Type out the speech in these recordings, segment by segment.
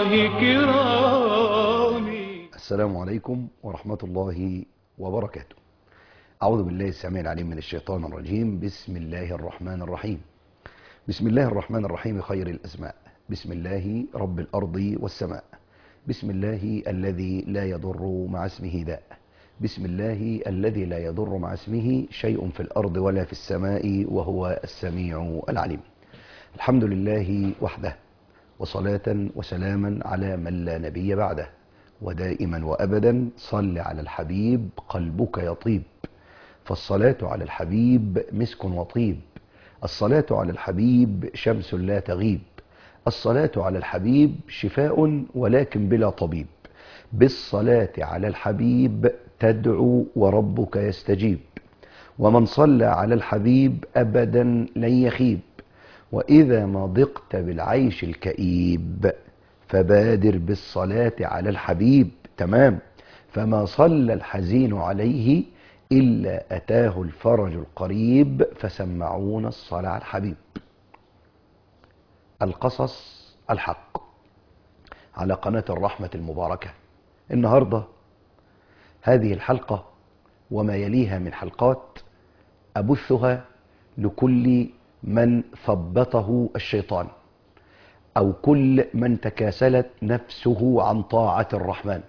كرام السلام عليكم ورحمة الله وبركاته أعوذ بالله السميع العليم من الشيطان الرجيم بسم الله الرحمن الرحيم بسم الله الرحمن الرحيم خير الأسماء بسم الله رب الأرض والسماء بسم الله الذي لا يضر مع اسمه داء بسم الله الذي لا يضر مع اسمه شيء في الأرض ولا في السماء وهو السميع العليم الحمد لله وحده وصلاة وسلاما على من لا نبي بعده ودائما وأبدا صل على الحبيب قلبك يطيب فالصلاة على الحبيب مسك وطيب الصلاة على الحبيب شمس لا تغيب الصلاة على الحبيب شفاء ولكن بلا طبيب بالصلاة على الحبيب تدعو وربك يستجيب ومن صلى على الحبيب أبدا لن يخيب وإذا ما ضقت بالعيش الكئيب فبادر بالصلاة على الحبيب تمام فما صلى الحزين عليه إلا أتاه الفرج القريب فسمعون الصلاة على الحبيب القصص الحق على قناة الرحمة المباركة النهاردة هذه الحلقة وما يليها من حلقات أبثها لكل من ثبته الشيطان أو كل من تكاسلت نفسه عن طاعة الرحمن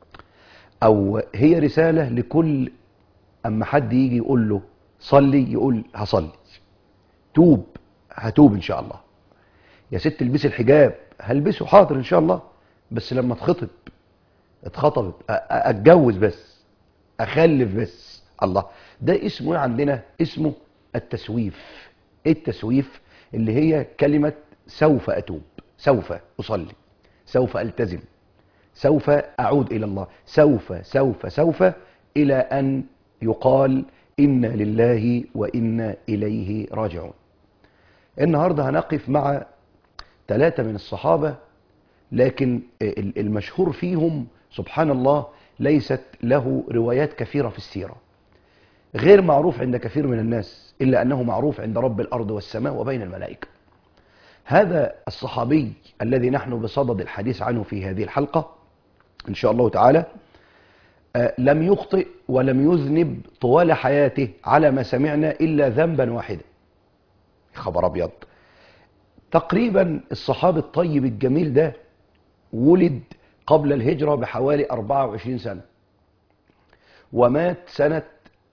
أو هي رسالة لكل أما حد يجي يقول له صلي يقول هصلي توب هتوب إن شاء الله يا ست البسي الحجاب هلبسه حاضر إن شاء الله بس لما اتخطب اتخطبت أ- أ- اتجوز بس اخلف بس الله ده اسمه ايه عندنا اسمه التسويف ايه التسويف اللي هي كلمة سوف اتوب سوف اصلي سوف التزم سوف اعود الى الله سوف سوف سوف الى ان يقال انا لله وانا اليه راجعون النهارده هنقف مع ثلاثة من الصحابة لكن ال- المشهور فيهم سبحان الله ليست له روايات كثيرة في السيرة غير معروف عند كثير من الناس إلا أنه معروف عند رب الأرض والسماء وبين الملائكة هذا الصحابي الذي نحن بصدد الحديث عنه في هذه الحلقة إن شاء الله تعالى آه، لم يخطئ ولم يذنب طوال حياته على ما سمعنا إلا ذنبا واحدا خبر أبيض تقريبا الصحابي الطيب الجميل ده ولد قبل الهجرة بحوالي 24 سنة ومات سنة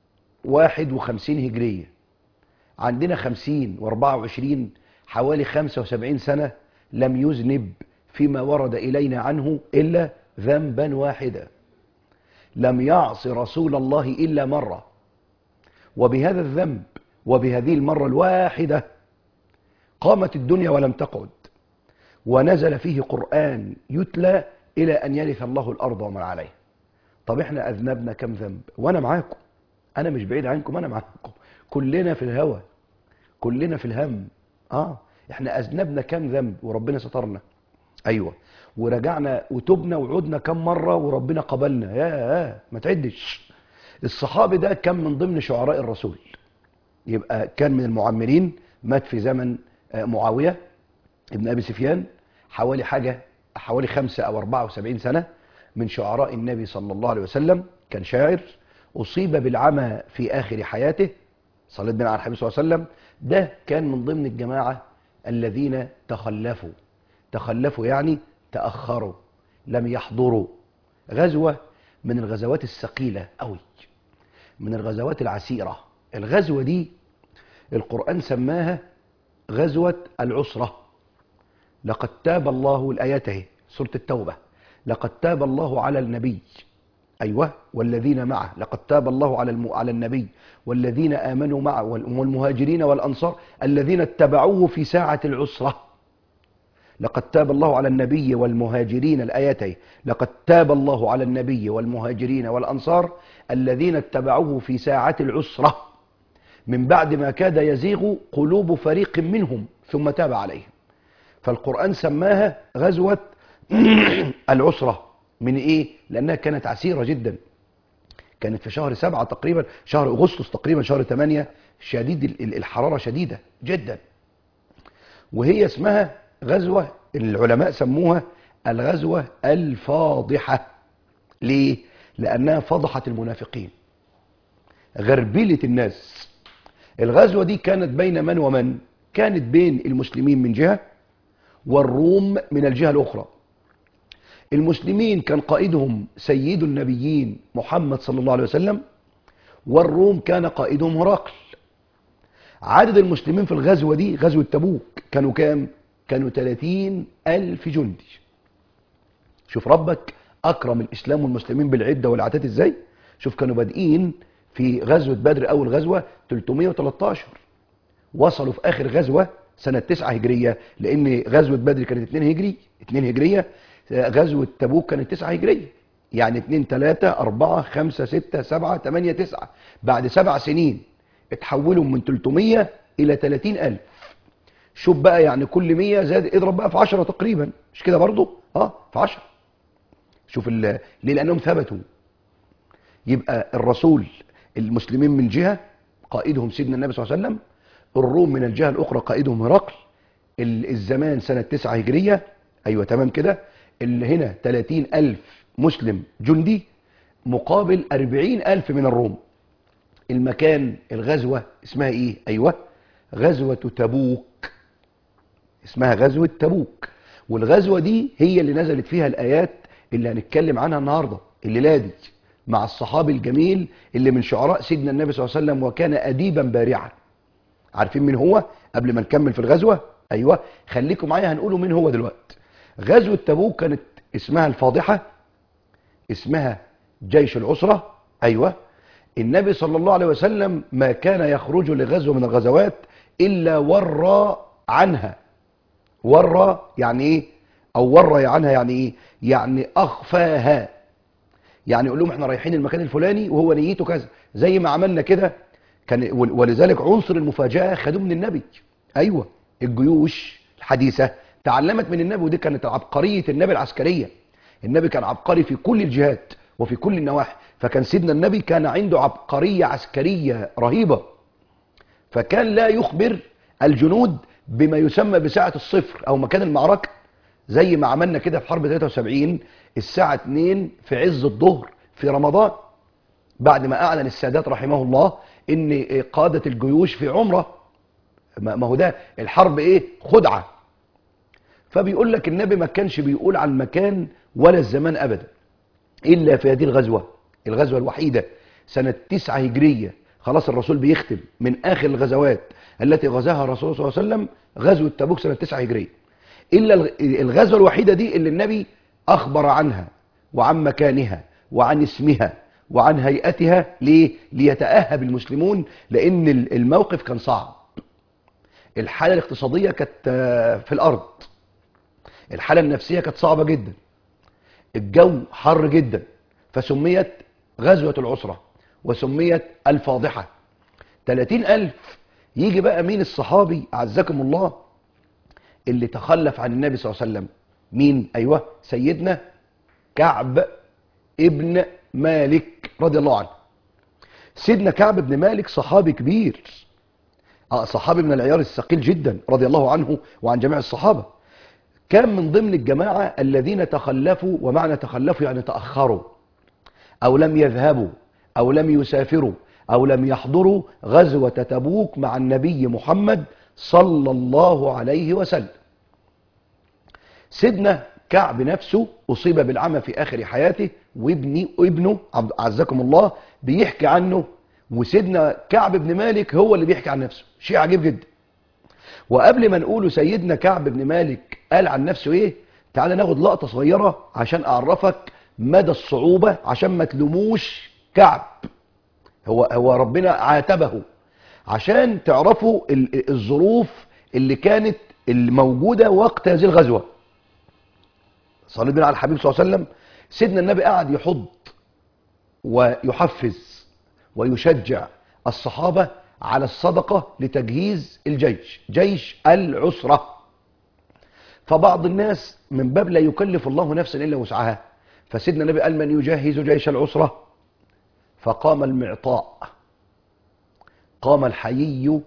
51 هجرية عندنا 50 و24 حوالي 75 سنة لم يذنب فيما ورد إلينا عنه إلا ذنبا واحدا لم يعص رسول الله إلا مرة وبهذا الذنب وبهذه المرة الواحدة قامت الدنيا ولم تقعد ونزل فيه قرآن يتلى إلى أن يرث الله الأرض ومن عليها طب احنا أذنبنا كم ذنب وأنا معاكم أنا مش بعيد عنكم أنا معاكم كلنا في الهوى كلنا في الهم آه احنا أذنبنا كم ذنب وربنا سترنا أيوة ورجعنا وتبنا وعدنا كم مرة وربنا قبلنا يا يا ما تعدش الصحابي ده كان من ضمن شعراء الرسول يبقى كان من المعمرين مات في زمن آه، معاوية ابن أبي سفيان حوالي حاجة حوالي خمسة أو أربعة وسبعين سنة من شعراء النبي صلى الله عليه وسلم كان شاعر أصيب بالعمى في آخر حياته صلى بنا على الحبيب صلى الله عليه وسلم ده كان من ضمن الجماعة الذين تخلفوا تخلفوا يعني تأخروا لم يحضروا غزوة من الغزوات الثقيلة أوي من الغزوات العسيرة الغزوة دي القرآن سماها غزوة العسرة لقد تاب الله الآيات اهي سورة التوبة لقد تاب الله على النبي أيوة والذين معه لقد تاب الله على الم... على النبي والذين آمنوا معه وال- والمهاجرين والأنصار الذين اتبعوه في ساعة العسرة لقد تاب الله على النبي والمهاجرين الآيات اهي لقد تاب الله على النبي والمهاجرين والأنصار الذين اتبعوه في ساعة العسرة من بعد ما كاد يزيغ قلوب فريق منهم ثم تاب عليهم فالقرآن سماها غزوة العسرة من ايه لانها كانت عسيرة جدا كانت في شهر سبعة تقريبا شهر اغسطس تقريبا شهر ثمانية شديد ال- ال- الحرارة شديدة جدا وهي اسمها غزوة العلماء سموها الغزوة الفاضحة ليه؟ لأنها فضحت المنافقين غربلت الناس الغزوة دي كانت بين من ومن كانت بين المسلمين من جهة والروم من الجهة الأخرى المسلمين كان قائدهم سيد النبيين محمد صلى الله عليه وسلم والروم كان قائدهم هرقل عدد المسلمين في الغزوة دي غزوة تبوك كانوا كام؟ كانوا 30 ألف جندي شوف ربك أكرم الإسلام والمسلمين بالعدة والعتاد إزاي؟ شوف كانوا بادئين في غزوة بدر أول غزوة 313 وصلوا في آخر غزوة سنة 9 هجرية لأن غزوة بدر كانت 2 هجري 2 هجرية غزوة تبوك كانت 9 هجرية يعني 2 3 4 5 6 7 8 9 بعد سبع سنين اتحولوا من 300 إلى 30 ألف شوف بقى يعني كل 100 زاد اضرب بقى في 10 تقريبا مش كده برضه اه في 10 شوف ال- ليه لأنهم ثبتوا يبقى الرسول المسلمين من جهة قائدهم سيدنا النبي صلى الله عليه وسلم الروم من الجهة الأخرى قائدهم هرقل ال- الزمان سنة 9 هجرية أيوة تمام كده اللي هنا 30 ألف مسلم جندي مقابل 40 ألف من الروم المكان الغزوة اسمها إيه أيوة غزوة تبوك اسمها غزوة تبوك والغزوة دي هي اللي نزلت فيها الآيات اللي هنتكلم عنها النهاردة الليلة دي مع الصحابي الجميل اللي من شعراء سيدنا النبي صلى الله عليه وسلم وكان أديبا بارعا عارفين مين هو قبل ما نكمل في الغزوة أيوة خليكم معايا هنقوله مين هو دلوقتي غزوة تبوك كانت اسمها الفاضحة اسمها جيش العسرة أيوة النبي صلى الله عليه وسلم ما كان يخرج لغزوة من الغزوات إلا ورى عنها ورى يعني ايه او ورى عنها يعني ايه يعني اخفاها يعني يقول لهم احنا رايحين المكان الفلاني وهو نيته كذا زي ما عملنا كده كان ول- ولذلك عنصر المفاجاه خدوه من النبي ايوه الجيوش الحديثه تعلمت من النبي ودي كانت عبقريه النبي العسكريه النبي كان عبقري في كل الجهات وفي كل النواحي فكان سيدنا النبي كان عنده عبقريه عسكريه رهيبه فكان لا يخبر الجنود بما يسمى بساعة الصفر أو مكان المعركة زي ما عملنا كده في حرب 73 الساعة 2 في عز الظهر في رمضان بعد ما أعلن السادات رحمه الله إن قادة الجيوش في عمرة ما ما هو ده الحرب إيه خدعة فبيقول لك النبي ما كانش بيقول عن المكان ولا الزمان أبدا إلا في هذه الغزوة الغزوة الوحيدة سنة 9 هجرية خلاص الرسول بيختم من آخر الغزوات التي غزاها الرسول صلى الله عليه وسلم غزوة تبوك سنة 9 هجرية إلا الغ- الغزوة الوحيدة دي اللي النبي أخبر عنها وعن مكانها وعن اسمها وعن هيئتها ليه؟ ليتأهب المسلمون لأن ال- الموقف كان صعب الحالة الاقتصادية كانت آه، في الأرض الحالة النفسية كانت صعبة جدا الجو حر جدا فسميت غزوة العسرة وسميت الفاضحة 30 ألف يجي بقى مين الصحابي أعزكم الله اللي تخلف عن النبي صلى الله عليه وسلم مين أيوة سيدنا كعب ابن مالك رضي الله عنه سيدنا كعب بن مالك صحابي كبير آه، صحابي من العيار الثقيل جدا رضي الله عنه وعن جميع الصحابة كان من ضمن الجماعة الذين تخلفوا ومعنى تخلفوا يعني تأخروا أو لم يذهبوا أو لم يسافروا أو لم يحضروا غزوة تبوك مع النبي محمد صلى الله عليه وسلم سيدنا كعب نفسه أصيب بالعمى في آخر حياته وابني ابنه عبد- عزكم الله بيحكي عنه وسيدنا كعب بن مالك هو اللي بيحكي عن نفسه شيء عجيب جدا وقبل ما نقوله سيدنا كعب بن مالك قال عن نفسه ايه تعال ناخد لقطة صغيرة عشان اعرفك مدى الصعوبة عشان ما تلوموش كعب هو هو ربنا عاتبه عشان تعرفوا ال- الظروف اللي كانت الموجودة وقت هذه الغزوة صلى بنا على الحبيب صلى الله عليه وسلم سيدنا النبي قعد يحض ويحفز ويشجع الصحابة على الصدقة لتجهيز الجيش جيش العسرة فبعض الناس من باب لا يكلف الله نفسا إلا وسعها فسيدنا النبي قال من يجهز جيش العسرة فقام المعطاء قام الحيي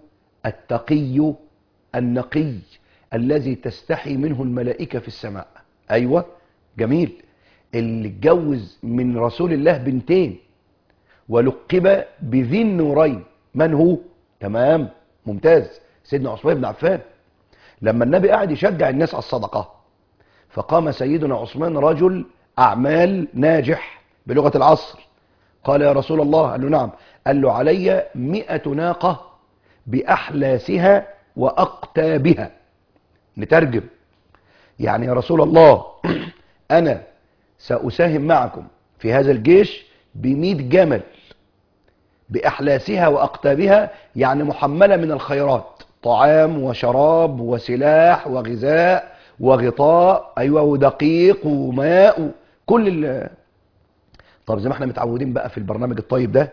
التقي النقي الذي تستحي منه الملائكة في السماء أيوة جميل اللي اتجوز من رسول الله بنتين ولقب بذي النورين من هو تمام ممتاز سيدنا عثمان بن عفان لما النبي قاعد يشجع الناس على الصدقه فقام سيدنا عثمان رجل اعمال ناجح بلغه العصر قال يا رسول الله قال له نعم قال له علي مئة ناقة بأحلاسها وأقتابها نترجم يعني يا رسول الله أنا سأساهم معكم في هذا الجيش بمئة جمل بأحلاسها وأقتابها يعني محملة من الخيرات طعام وشراب وسلاح وغذاء وغطاء أيوة ودقيق وماء كل ال طب زي ما احنا متعودين بقى في البرنامج الطيب ده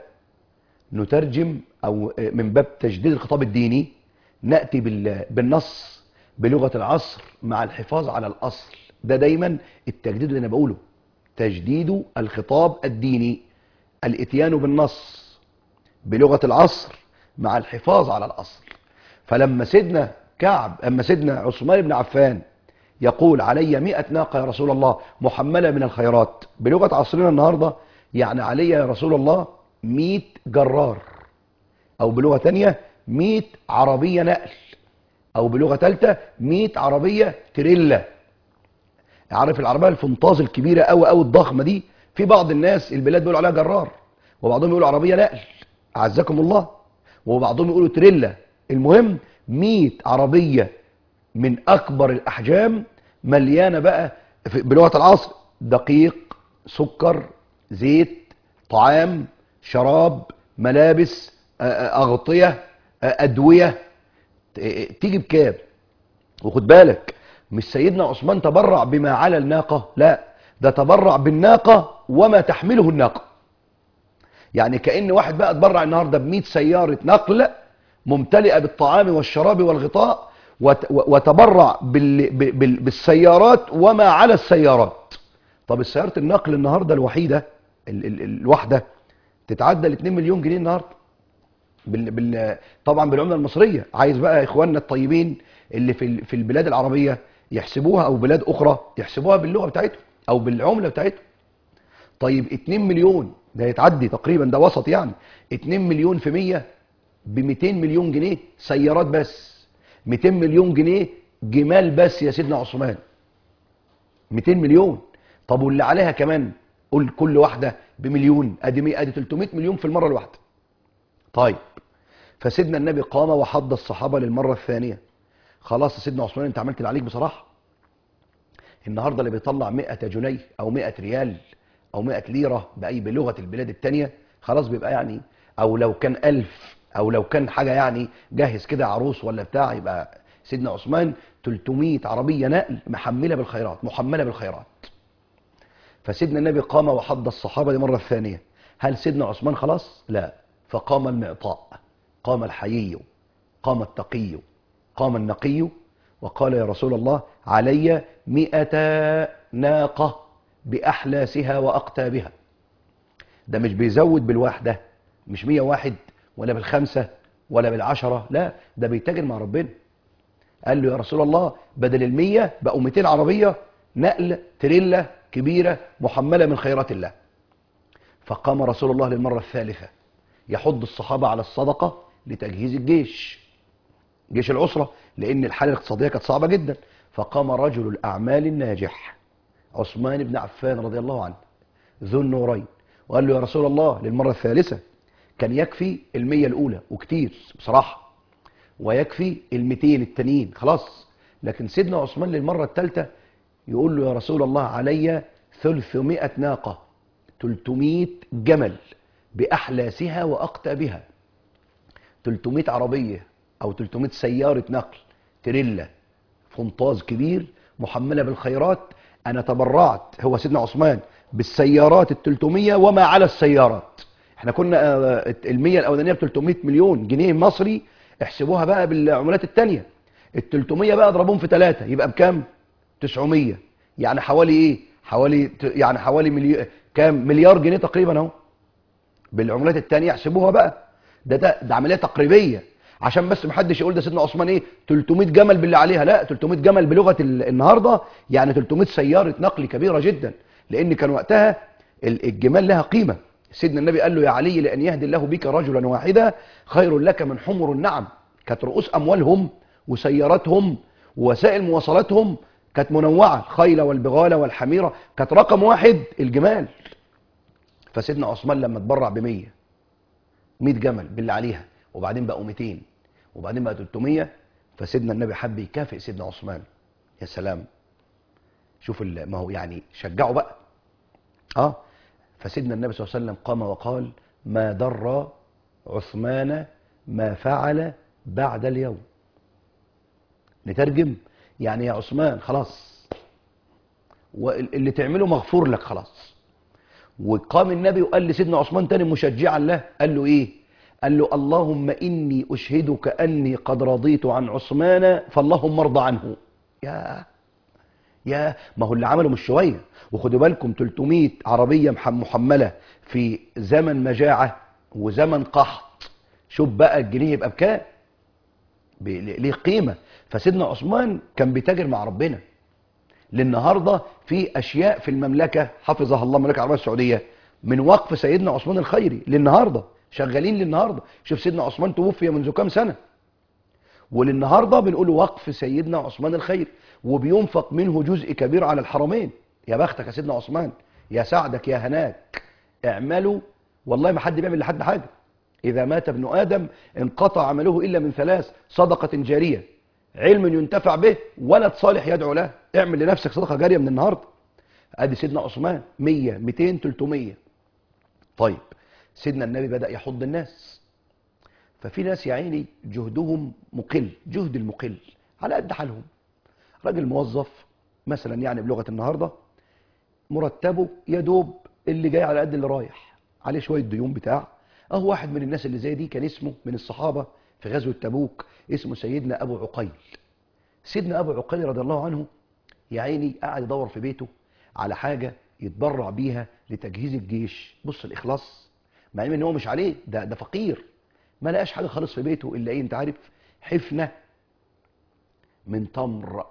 نترجم او من باب تجديد الخطاب الديني ناتي بال- بالنص بلغه العصر مع الحفاظ على الاصل ده دايما التجديد اللي انا بقوله تجديد الخطاب الديني الاتيان بالنص بلغه العصر مع الحفاظ على الاصل فلما سيدنا كعب اما سيدنا عثمان بن عفان يقول علي مئة ناقة يا رسول الله محملة من الخيرات بلغة عصرنا النهاردة يعني علي يا رسول الله مئة جرار أو بلغة تانية مئة عربية نقل أو بلغة تالتة مئة عربية تريلا عارف العربية الفنطاز الكبيرة أوي أوي الضخمة دي في بعض الناس البلاد بيقولوا عليها جرار وبعضهم يقولوا عربية نقل أعزكم الله وبعضهم يقولوا تريلا المهم 100 عربية من أكبر الأحجام مليانة بقى في- بلغة العصر دقيق سكر زيت طعام شراب ملابس آه، آه، أغطية آه، أدوية ت- تيجي بكام وخد بالك مش سيدنا عثمان تبرع بما على الناقة لا ده تبرع بالناقة وما تحمله الناقة يعني كأن واحد بقى اتبرع النهاردة ب سيارة نقل ممتلئة بالطعام والشراب والغطاء وت- وتبرع بال- ب- بال- بالسيارات وما على السيارات طب السيارة النقل النهاردة الوحيدة ال- ال- الواحدة تتعدى ال 2 مليون جنيه النهاردة بال... بال... طبعا بالعمله المصريه عايز بقى اخواننا الطيبين اللي في ال- في البلاد العربيه يحسبوها او بلاد اخرى يحسبوها باللغه بتاعتهم او بالعمله بتاعتهم طيب 2 مليون ده يتعدي تقريبا ده وسط يعني 2 مليون في 100 ب 200 مليون جنيه سيارات بس 200 مليون جنيه جمال بس يا سيدنا عثمان 200 مليون طب واللي عليها كمان قول كل واحده بمليون ادي مية- ادي 300 مليون في المره الواحده طيب فسيدنا النبي قام وحض الصحابة للمرة الثانية خلاص يا سيدنا عثمان انت عملت اللي عليك بصراحة النهاردة اللي بيطلع 100 جنيه او 100 ريال او 100 ليرة بأي بلغة البلاد التانية خلاص بيبقى يعني او لو كان ألف او لو كان حاجة يعني جاهز كده عروس ولا بتاع يبقى سيدنا عثمان 300 عربية نقل محملة بالخيرات محملة بالخيرات فسيدنا النبي قام وحض الصحابة لمرة ثانية هل سيدنا عثمان خلاص؟ لا فقام المعطاء قام الحيي قام التقي قام النقي وقال يا رسول الله علي مئة ناقة بأحلاسها وأقتابها ده مش بيزود بالواحدة مش مية واحد ولا بالخمسة ولا بالعشرة لا ده بيتاجر مع ربنا قال له يا رسول الله بدل المية بقوا 200 عربية نقل تريلا كبيرة محملة من خيرات الله فقام رسول الله للمرة الثالثة يحض الصحابة على الصدقة لتجهيز الجيش جيش العسرة لأن الحالة الاقتصادية كانت صعبة جدا فقام رجل الأعمال الناجح عثمان بن عفان رضي الله عنه ذو النورين وقال له يا رسول الله للمرة الثالثة كان يكفي المية الأولى وكتير بصراحة ويكفي الميتين التانيين خلاص لكن سيدنا عثمان للمرة الثالثة يقول له يا رسول الله علي 300 ناقة 300 جمل بأحلاسها وأقتابها 300 عربية أو 300 سيارة نقل تريلا فنطاز كبير محملة بالخيرات أنا تبرعت هو سيدنا عثمان بالسيارات ال 300 وما على السيارات احنا كنا آه، المية الأولانية ب 300 مليون جنيه مصري احسبوها بقى بالعملات التانية ال 300 بقى اضربهم في ثلاثة يبقى بكام؟ 900 يعني حوالي ايه؟ حوالي ت- يعني حوالي مليار كام؟ مليار جنيه تقريبا اهو بالعملات التانية احسبوها بقى ده ده, ده عملية تقريبية عشان بس محدش يقول ده سيدنا عثمان ايه 300 جمل باللي عليها لا 300 جمل بلغه ال- النهارده يعني 300 سياره نقل كبيره جدا لان كان وقتها ال- الجمال لها قيمه سيدنا النبي قال له يا علي لان يهدي الله بك رجلا واحدا خير لك من حمر النعم كانت رؤوس اموالهم وسياراتهم ووسائل مواصلاتهم كانت منوعه الخيل والبغال والحميره كانت رقم واحد الجمال فسيدنا عثمان لما اتبرع ب 100 100 جمل باللي عليها وبعدين بقوا 200 وبعدين بقى 300 فسيدنا النبي حب يكافئ سيدنا عثمان يا سلام شوف ال- ما هو يعني شجعه بقى اه فسيدنا النبي صلى الله عليه وسلم قام وقال ما ضر عثمان ما فعل بعد اليوم نترجم يعني يا عثمان خلاص واللي تعمله مغفور لك خلاص وقام النبي وقال لسيدنا عثمان تاني مشجعا له قال له ايه قال له اللهم اني اشهدك اني قد رضيت عن عثمان فاللهم ارضى عنه يا يا ما هو اللي عمله مش شويه وخدوا بالكم 300 عربيه مح- محمله في زمن مجاعه وزمن قحط شوف بقى الجنيه يبقى بكام ب- ليه قيمه فسيدنا عثمان كان بيتاجر مع ربنا للنهارده في اشياء في المملكه حفظها الله المملكه العربيه السعوديه من وقف سيدنا عثمان الخيري للنهارده شغالين للنهارده شوف سيدنا عثمان توفي منذ كام سنه وللنهارده بنقول وقف سيدنا عثمان الخيري وبينفق منه جزء كبير على الحرمين يا بختك يا سيدنا عثمان يا سعدك يا هناك اعملوا والله ما حد بيعمل لحد حاجه اذا مات ابن ادم انقطع عمله الا من ثلاث صدقه جاريه علم ينتفع به ولد صالح يدعو له اعمل لنفسك صدقه جاريه من النهارده ادي سيدنا عثمان 100 200 300 طيب سيدنا النبي بدا يحض الناس ففي ناس يا عيني جهدهم مقل جهد المقل على قد حالهم راجل موظف مثلا يعني بلغه النهارده مرتبه يا دوب اللي جاي على قد اللي رايح عليه شويه ديون بتاع اهو واحد من الناس اللي زي دي كان اسمه من الصحابه في غزوه تبوك اسمه سيدنا ابو عقيل سيدنا ابو عقيل رضي الله عنه يا عيني قاعد يدور في بيته على حاجه يتبرع بيها لتجهيز الجيش بص الاخلاص مع ان هو مش عليه ده ده فقير ما لقاش حاجه خالص في بيته الا ايه انت عارف حفنه من تمر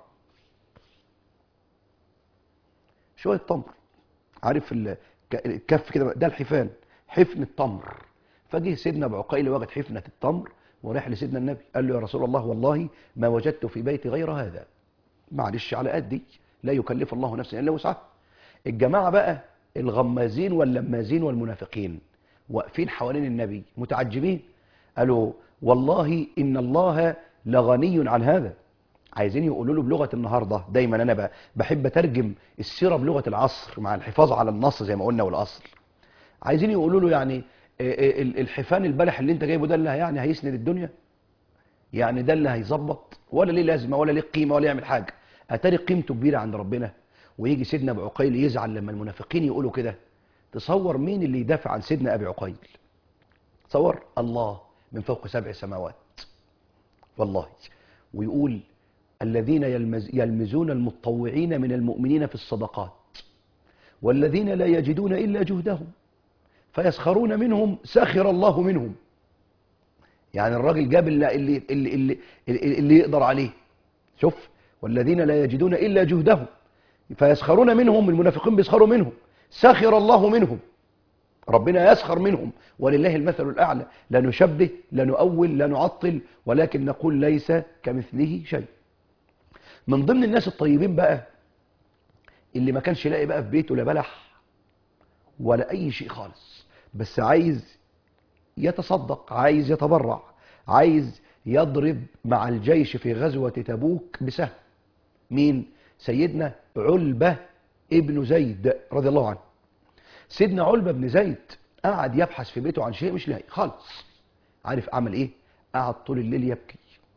شويه تمر عارف ال- ك- الكف كده ده الحفان حفن التمر فجه سيدنا ابو عقيل وجد حفنه التمر وراح لسيدنا النبي قال له يا رسول الله والله ما وجدت في بيتي غير هذا معلش على قدي لا يكلف الله نفسا الا وسعها الجماعه بقى الغمازين واللمازين والمنافقين واقفين حوالين النبي متعجبين قالوا والله ان الله لغني عن هذا عايزين يقولوا له بلغه النهارده دايما انا ب- بحب اترجم السيره بلغه العصر مع الحفاظ على النص زي ما قلنا والاصل عايزين يقولوا له يعني آه، آه، ال- الحفان البلح اللي انت جايبه ده اللي يعني هيسند الدنيا يعني ده اللي هيظبط ولا ليه لازمه ولا ليه قيمه ولا يعمل حاجه اتاري قيمته كبيره عند ربنا ويجي سيدنا ابو عقيل يزعل لما المنافقين يقولوا كده تصور مين اللي يدافع عن سيدنا ابي عقيل تصور الله من فوق سبع سماوات والله ويقول الذين يلمز يلمزون المتطوعين من المؤمنين في الصدقات والذين لا يجدون الا جهدهم فيسخرون منهم سخر الله منهم يعني الراجل جاب اللي, اللي, اللي, اللي, اللي, اللي يقدر عليه شوف والذين لا يجدون الا جهدهم فيسخرون منهم المنافقين بيسخروا منهم سخر الله منهم ربنا يسخر منهم ولله المثل الأعلى لا نشبه لا نؤول لا نعطل ولكن نقول ليس كمثله شيء من ضمن الناس الطيبين بقى اللي ما كانش يلاقي بقى في بيته لا بلح ولا أي شيء خالص بس عايز يتصدق عايز يتبرع عايز يضرب مع الجيش في غزوة تبوك بسهم مين سيدنا علبة ابن زيد رضي الله عنه سيدنا علبة بن زيد قعد يبحث في بيته عن شيء مش لاقي خالص عارف عمل ايه قعد طول الليل يبكي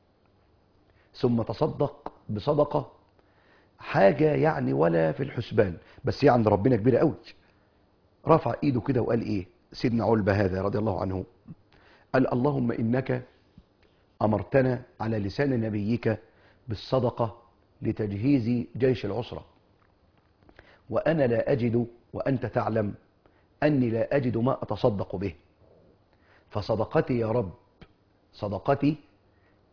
ثم تصدق بصدقة حاجة يعني ولا في الحسبان بس هي عند ربنا كبيرة قوي رفع ايده كده وقال ايه سيدنا علبة هذا رضي الله عنه قال اللهم انك امرتنا على لسان نبيك بالصدقة لتجهيز جيش العسرة وانا لا اجد وانت تعلم اني لا اجد ما اتصدق به فصدقتي يا رب صدقتي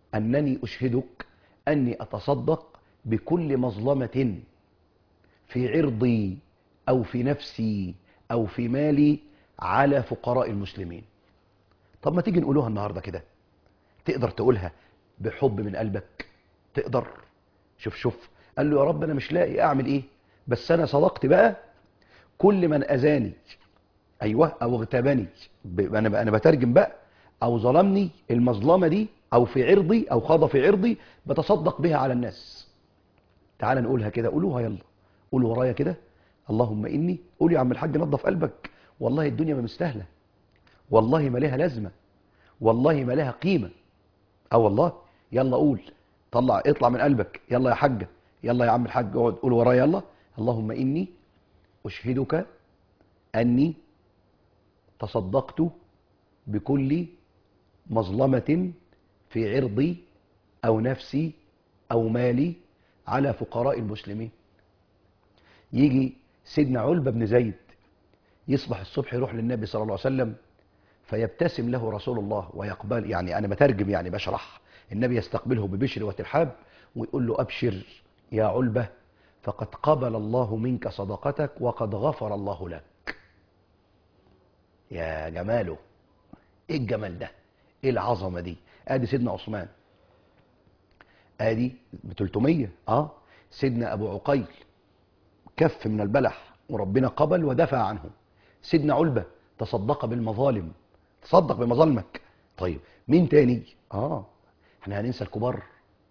أنني أشهدك أني أتصدق بكل مظلمة في عرضي أو في نفسي أو في مالي على فقراء المسلمين طب ما تيجي نقولوها النهاردة كده تقدر تقولها بحب من قلبك تقدر شوف شوف قال له يا رب أنا مش لاقي أعمل إيه بس أنا صدقت بقى كل من أذاني أيوه أو اغتابني ب- أنا أنا بترجم بقى أو ظلمني المظلمة دي أو في عرضي أو خاض في عرضي بتصدق بها على الناس تعال نقولها كده قولوها يلا قولوا ورايا كده اللهم إني قول يا عم الحاج نظف قلبك والله الدنيا ما مستاهلة والله ما لها لازمة والله ما لها قيمة اه والله يلا قول طلع اطلع من قلبك يلا يا حاجة يلا يا عم الحاج اقعد قول ورايا يلا اللهم إني أشهدك أني تصدقت بكل مظلمة في عرضي أو نفسي أو مالي على فقراء المسلمين يجي سيدنا علبة بن زيد يصبح الصبح يروح للنبي صلى الله عليه وسلم فيبتسم له رسول الله ويقبل يعني أنا بترجم يعني بشرح النبي يستقبله ببشر وترحاب ويقول له أبشر يا علبة فقد قبل الله منك صدقتك وقد غفر الله لك يا جماله ايه الجمال ده ايه العظمه دي ادي سيدنا عثمان ادي ب 300 اه سيدنا ابو عقيل كف من البلح وربنا قبل ودفع عنه سيدنا علبه تصدق بالمظالم تصدق بمظالمك طيب مين تاني اه احنا هننسى الكبار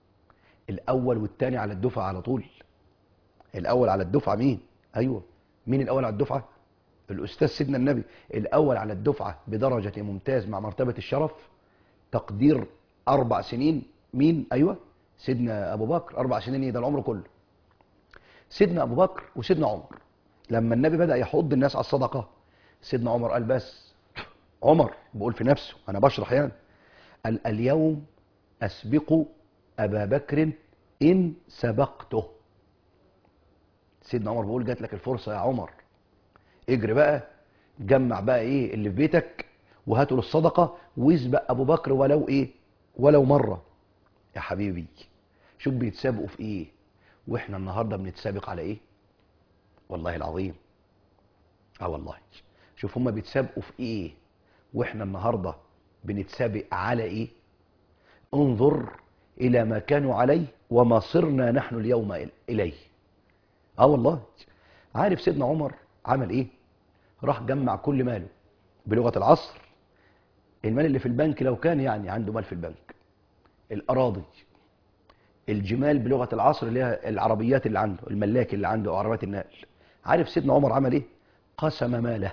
الاول والتاني على الدفعه على طول الاول على الدفعه مين ايوه مين الاول على الدفعه الاستاذ سيدنا النبي الاول على الدفعه بدرجه ممتاز مع مرتبه الشرف تقدير اربع سنين مين ايوه سيدنا ابو بكر اربع سنين ايه ده العمر كله سيدنا ابو بكر وسيدنا عمر لما النبي بدا يحض الناس على الصدقه سيدنا عمر قال بس عمر بيقول في نفسه انا بشرح يعني قال اليوم اسبق ابا بكر ان سبقته سيدنا عمر بيقول جات لك الفرصه يا عمر اجري بقى جمع بقى ايه اللي في بيتك وهاته للصدقه واسبق ابو بكر ولو ايه ولو مره يا حبيبي شوف بيتسابقوا في ايه واحنا النهارده بنتسابق على ايه والله العظيم اه والله شوف هما بيتسابقوا في ايه واحنا النهارده بنتسابق على ايه انظر الى ما كانوا عليه وما صرنا نحن اليوم إل- اليه اه والله عارف سيدنا عمر عمل ايه راح جمع كل ماله بلغه العصر المال اللي في البنك لو كان يعني عنده مال في البنك الاراضي الجمال بلغه العصر اللي هي العربيات اللي عنده الملاك اللي عنده عربيات النقل عارف سيدنا عمر عمل ايه قسم ماله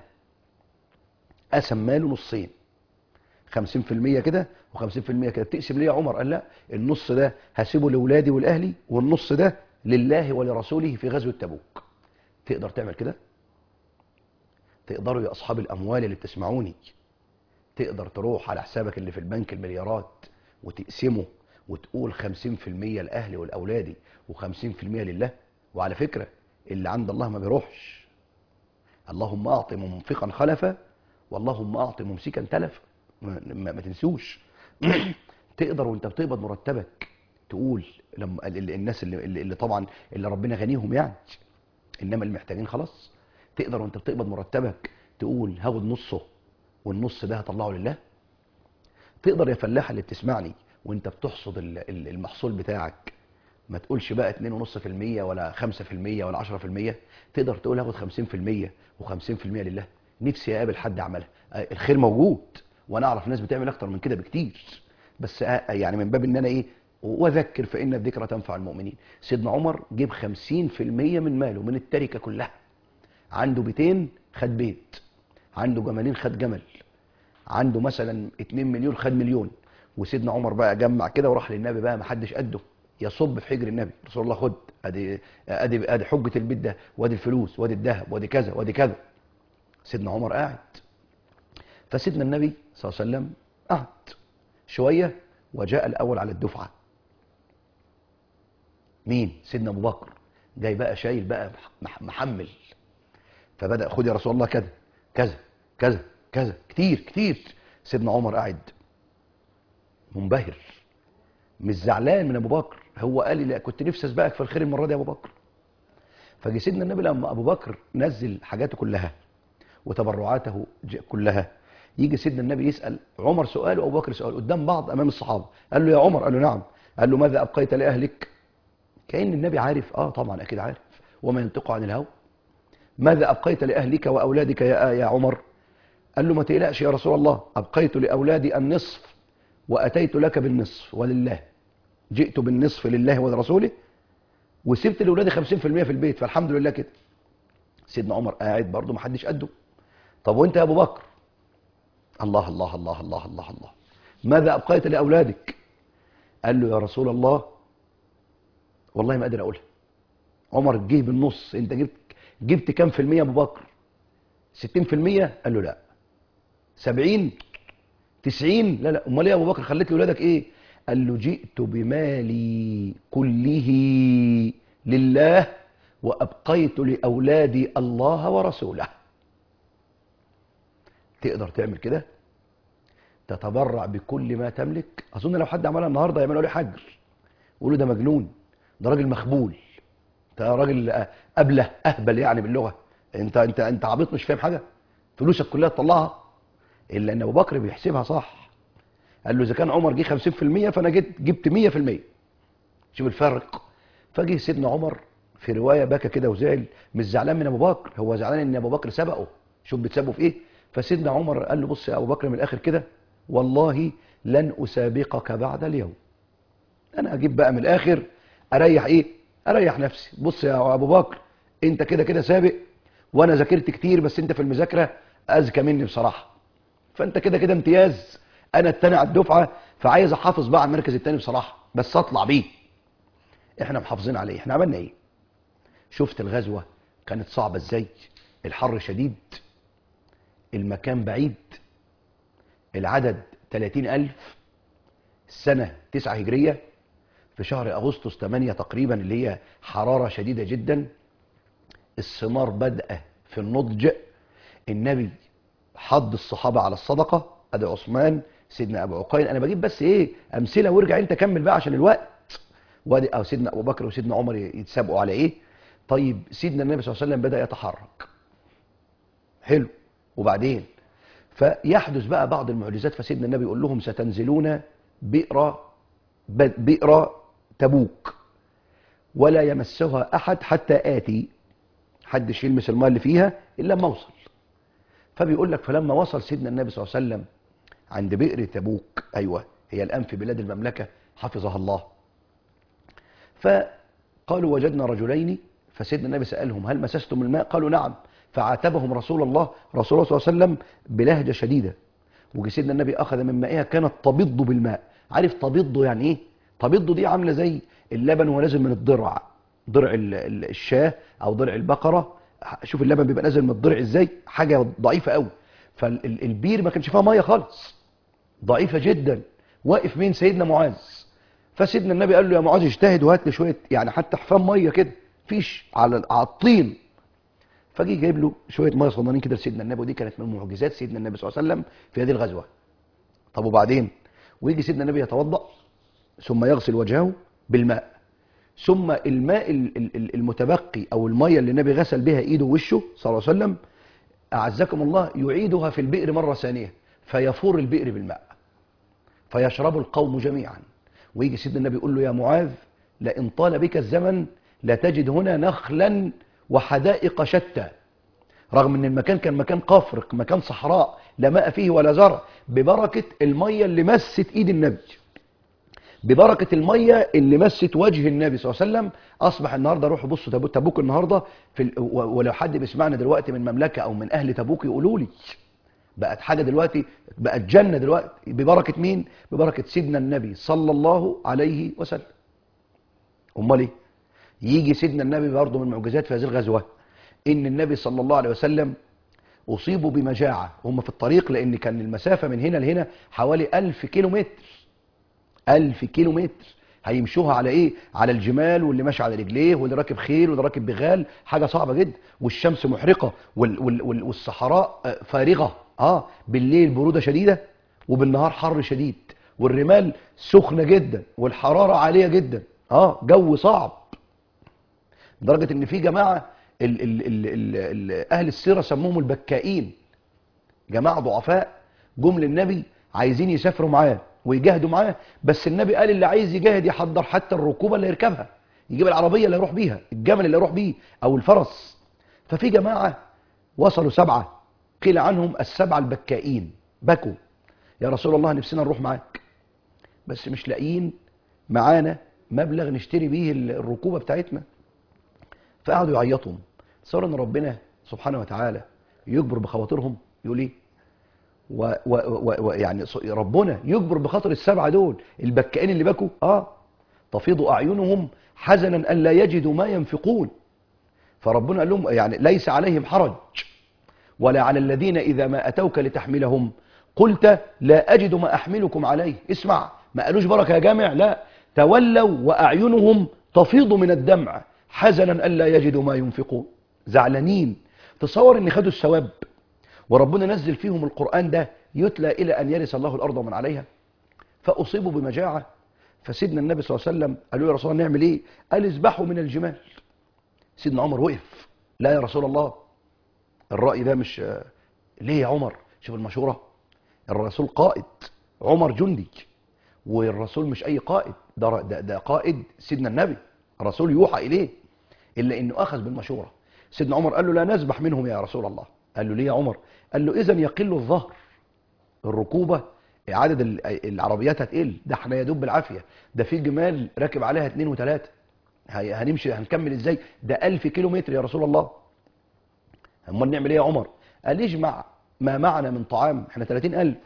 قسم ماله نصين 50% كده و50% كده بتقسم ليه يا عمر قال لا النص ده هسيبه لاولادي والاهلي والنص ده لله ولرسوله في غزوه تبوك تقدر تعمل كده تقدروا يا اصحاب الاموال اللي بتسمعوني تقدر تروح على حسابك اللي في البنك المليارات وتقسمه وتقول 50% الاهلي والاولادي و50% لله وعلى فكره اللي عند الله ما بيروحش اللهم اعط منفقا خلفا واللهم اعط ممسكا تلفا ما, ما, ما تنسوش تقدر وانت بتقبض مرتبك تقول لما ال- ال- الناس اللي, اللي اللي طبعا اللي ربنا غنيهم يعني انما المحتاجين خلاص تقدر وانت بتقبض مرتبك تقول هاخد نصه والنص ده هطلعه لله تقدر يا فلاح اللي بتسمعني وانت بتحصد ال- ال- المحصول بتاعك ما تقولش بقى 2.5% ولا 5% ولا 10% تقدر تقول هاخد 50% و50% لله نفسي اقابل حد عملها آه، الخير موجود وانا اعرف ناس بتعمل اكتر من كده بكتير بس آه، يعني من باب ان انا ايه واذكر فان الذكرى تنفع المؤمنين سيدنا عمر جيب 50% من ماله من التركه كلها عنده بيتين خد بيت عنده جمالين خد جمل عنده مثلا 2 مليون خد مليون وسيدنا عمر بقى جمع كده وراح للنبي بقى ما حدش قده يصب في حجر النبي رسول الله خد ادي ادي ادي حجه البيت ده وادي الفلوس وادي الذهب وادي كذا وادي كذا سيدنا عمر قاعد فسيدنا النبي صلى الله عليه وسلم قعد شويه وجاء الاول على الدفعه مين سيدنا ابو بكر جاي بقى شايل بقى مح- محمل فبدا خد يا رسول الله كذا كذا كذا كذا كتير كتير سيدنا عمر قاعد منبهر مش زعلان من ابو بكر هو قال لي لا كنت نفسي اسبقك في الخير المره دي يا ابو بكر فجي سيدنا النبي لما ابو بكر نزل حاجاته كلها وتبرعاته ج- كلها يجي سيدنا النبي يسال عمر سؤال وابو بكر سؤال قدام بعض امام الصحابه قال له يا عمر قال له نعم قال له ماذا ابقيت لاهلك كان النبي عارف اه طبعا اكيد عارف وما ينطق عن الهوى ماذا ابقيت لاهلك واولادك يا يا عمر قال له ما تقلقش يا رسول الله ابقيت لاولادي النصف واتيت لك بالنصف ولله جئت بالنصف لله ولرسوله وسبت لاولادي 50% في البيت فالحمد لله كده سيدنا عمر قاعد برضه ما حدش قده طب وانت يا ابو بكر الله الله الله الله الله الله ماذا ابقيت لاولادك قال له يا رسول الله والله ما قادر اقولها عمر جه بالنص انت جبت جبت كام في المية يا ابو بكر 60% قال له لا 70 90 لا لا امال ايه يا ابو بكر خليت لاولادك ايه قال له جئت بمالي كله لله وابقيت لاولادي الله ورسوله تقدر تعمل كده تتبرع بكل ما تملك اظن لو حد عملها النهارده يعملوا عليه حجر يقولوا ده مجنون ده راجل مخبول ده راجل ابله اهبل يعني باللغه انت انت انت عبيط مش فاهم حاجه فلوسك كلها تطلعها الا ان ابو بكر بيحسبها صح قال له اذا كان عمر جه 50% فانا جبت جبت 100% شوف الفرق فجه سيدنا عمر في روايه بكى كده وزعل مش زعلان من ابو بكر هو زعلان ان ابو بكر سبقه شوف بتسابه في ايه فسيدنا عمر قال له بص يا ابو بكر من الاخر كده والله لن اسابقك بعد اليوم انا اجيب بقى من الاخر اريح ايه اريح نفسي بص يا ابو بكر انت كده كده سابق وانا ذاكرت كتير بس انت في المذاكره اذكى مني بصراحه فانت كده كده امتياز انا التاني على الدفعه فعايز احافظ بقى على المركز التاني بصراحه بس اطلع بيه احنا محافظين عليه احنا عملنا ايه شفت الغزوه كانت صعبه ازاي الحر شديد المكان بعيد العدد 30000 السنة 9 هجرية في شهر أغسطس 8 تقريبا اللي هي حرارة شديدة جدا الثمار بدأ في النضج النبي حض الصحابة على الصدقة أدي عثمان سيدنا أبو عقيل أنا بجيب بس إيه أمثلة وارجع أنت كمل بقى عشان الوقت وادي أو سيدنا أبو بكر وسيدنا عمر يتسابقوا على إيه طيب سيدنا النبي صلى الله عليه وسلم بدأ يتحرك حلو وبعدين فيحدث بقى بعض المعجزات فسيدنا النبي يقول لهم ستنزلون بئر بئر تبوك ولا يمسها احد حتى اتي حدش يلمس الماء اللي فيها الا لما اوصل فبيقول لك فلما وصل سيدنا النبي صلى الله عليه وسلم عند بئر تبوك ايوه هي الان في بلاد المملكه حفظها الله فقالوا وجدنا رجلين فسيدنا النبي سالهم هل مسستم الماء قالوا نعم فعاتبهم رسول الله رسول الله صلى الله عليه وسلم بلهجه شديده وجي سيدنا النبي اخذ من مائها كانت تبض بالماء عارف تبض يعني ايه تبض دي عامله زي اللبن وهو نازل من الضرع ضرع الشاه او ضرع البقره شوف اللبن بيبقى نازل من الضرع ازاي حاجه ضعيفه قوي فالبير ما كانش فيها ميه خالص ضعيفه جدا واقف مين سيدنا معاذ فسيدنا النبي قال له يا معاذ اجتهد وهات لي شويه يعني حتى حفام ميه كده فيش على على الطين فجي جايب له شويه ميه صغننين كده لسيدنا النبي ودي كانت من معجزات سيدنا النبي صلى الله عليه وسلم في هذه الغزوه طب وبعدين ويجي سيدنا النبي يتوضا ثم يغسل وجهه بالماء ثم الماء المتبقي او الميه اللي النبي غسل بها ايده ووشه صلى الله عليه وسلم اعزكم الله يعيدها في البئر مره ثانيه فيفور البئر بالماء فيشرب القوم جميعا ويجي سيدنا النبي يقول له يا معاذ لئن طال بك الزمن لتجد هنا نخلا وحدائق شتى رغم ان المكان كان مكان قفر مكان صحراء لا ماء فيه ولا زرع ببركة المية اللي مست ايد النبي ببركة المية اللي مست وجه النبي صلى الله عليه وسلم اصبح النهاردة روحوا بصوا تبوك, تبوك النهاردة في ال... ولو حد بيسمعنا دلوقتي من مملكة او من اهل تبوك يقولوا لي بقت حاجة دلوقتي بقت جنة دلوقتي ببركة مين ببركة سيدنا النبي صلى الله عليه وسلم امال ايه يجي سيدنا النبي برضه من معجزات في هذه الغزوة ان النبي صلى الله عليه وسلم اصيبوا بمجاعة هم في الطريق لان كان المسافة من هنا لهنا حوالي ألف كيلو متر ألف كيلو متر هيمشوها على ايه على الجمال واللي ماشي على رجليه واللي راكب خيل واللي راكب بغال حاجة صعبة جدا والشمس محرقة وال وال وال والصحراء فارغة اه بالليل برودة شديدة وبالنهار حر شديد والرمال سخنة جدا والحرارة عالية جدا اه جو صعب لدرجة ان في جماعة ال ال ال ال ال اهل السيرة سموهم البكائين جماعة ضعفاء جم للنبي عايزين يسافروا معاه ويجاهدوا معاه بس النبي قال اللي عايز يجاهد يحضر حتى الركوبة اللي يركبها يجيب العربية اللي يروح بيها الجمل اللي يروح بيه او الفرس ففي جماعة وصلوا سبعة قيل عنهم السبعة البكائين بكوا يا رسول الله نفسنا نروح معاك بس مش لاقيين معانا مبلغ نشتري بيه الركوبة بتاعتنا فقعدوا يعيطوا تصور ان ربنا سبحانه وتعالى يجبر بخواطرهم يقول ايه و و و و يعني ص- ربنا يجبر بخاطر السبعه دول البكائين اللي بكوا اه تفيض اعينهم حزنا الا يجدوا ما ينفقون فربنا قال لهم يعني ليس عليهم حرج ولا على الذين اذا ما اتوك لتحملهم قلت لا اجد ما احملكم عليه اسمع ما قالوش بركه يا جامع لا تولوا واعينهم تفيض من الدمع حزنا الا يجدوا ما ينفقون زعلانين تصور ان خدوا الثواب وربنا نزل فيهم القرآن ده يتلى إلى أن يرث الله الأرض ومن عليها فأصيبوا بمجاعة فسيدنا النبي صلى الله عليه وسلم قالوا يا رسول الله نعمل إيه قال اذبحوا من الجمال سيدنا عمر وقف لا يا رسول الله الرأي ده مش ليه يا عمر شوف المشورة الرسول قائد عمر جندي والرسول مش أي قائد ده, ده, ده قائد سيدنا النبي الرسول يوحى إليه إلا إنه أخذ بالمشورة سيدنا عمر قال له لا نذبح منهم يا رسول الله قال له ليه يا عمر قال له إذا يقل الظهر الركوبة عدد ال- العربيات هتقل ده احنا يا دوب بالعافية ده في جمال راكب عليها اتنين وتلاتة هي- هنمشي هنكمل ازاي ده ألف كيلو متر يا رسول الله امال نعمل ايه يا عمر قال اجمع ما معنا من طعام احنا 30 ألف